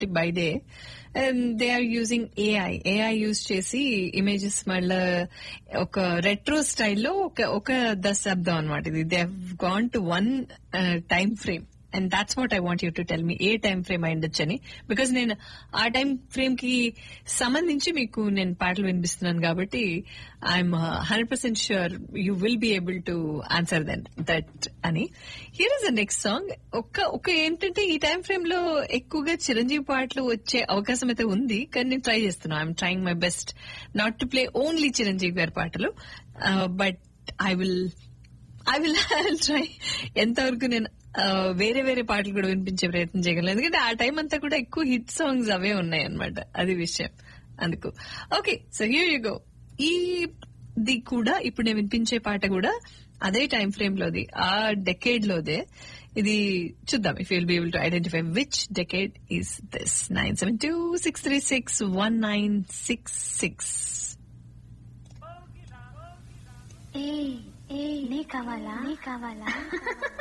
by day and they are using AI AI use చేసి images మళ్ళా ఒక retro స్టైల్లో ఒక ఒక దశాబ్దం అనమాట ఇది they gone to one time frame and that's what I want you to tell me a time frame అయి ఉండొచ్చని బికాస్ నేను ఆ టైం ఫ్రేమ్ కి సంబంధించి మీకు నేను పాటలు వినిపిస్తున్నాను కాబట్టి I'm hundred percent sure you will be able to answer then that అని here is the next song ఒక్క ఒక ఏంటంటే ఈ టైం ఫ్రేమ్ లో ఎక్కువగా చిరంజీవి పాటలు వచ్చే అవకాశం అయితే ఉంది కానీ నేను ట్రై చేస్తున్నాను I'm trying my best not to play only Chiranjeevi గారి పాటలు but I will I will try ఎంతవరకు నేను ఆ, వేరే వేరే పాటలు కూడా వినిపించే ప్రయత్నం చేయగలను ఎందుకంటే ఆ టైం అంతా కూడా ఎక్కువ హిట్ సాంగ్స్ అవే ఉన్నాయి అనమాట అది విషయం అందుకు okay so here you go ఈ ది కూడా ఇప్పుడు నేను వినిపించే పాట కూడా అదే టైం ఫ్రేమ్ లోది ఆ డెకేడ్ లోదే ఇది చూద్దాం if you'll be able to identify which decade is this nine seven two six three six one nine six six ఏ ఏ నీ కావాలా నీ కావాలా